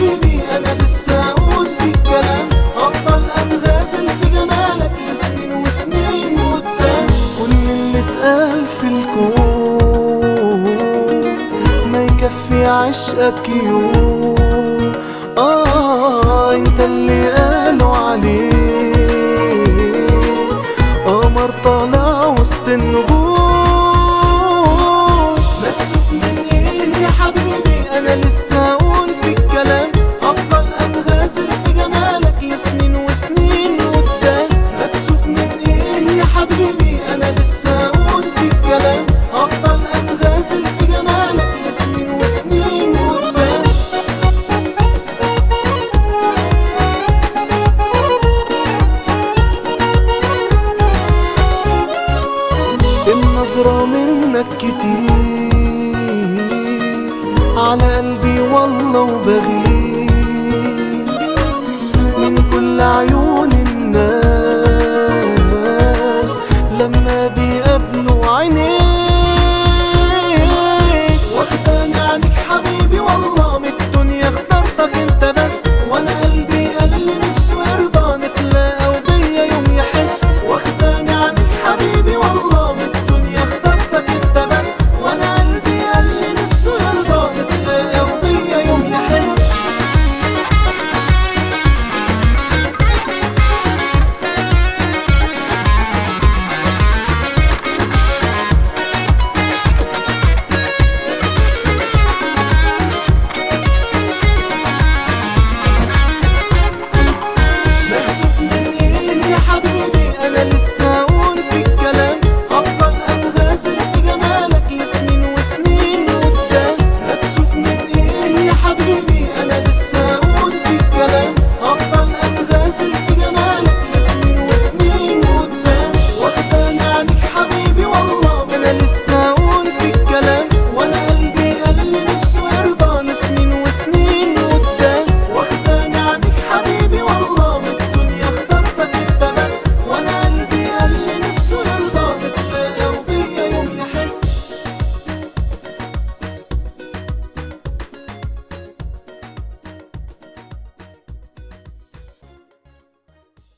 حبيبي انا لسه اقول في الكلام افضل انغازل في جمالك لسنين وسنين قدام كل اللي اتقال في الكون ما يكفي عشقك يوم اه انت اللي قالوا عليه قمر طالع وسط النجوم مكسوف من ايه يا حبيبي انا لسه اقول في الكلام افضل انغازل في جمالك لسنين وسنين قدام مكسوف من ايه يا حبيبي انا لسه اقول في الكلام افضل انغازل في جمالك لسنين وسنين قدام النظرة منك كتير على قلبي والله وبغير من كل عيون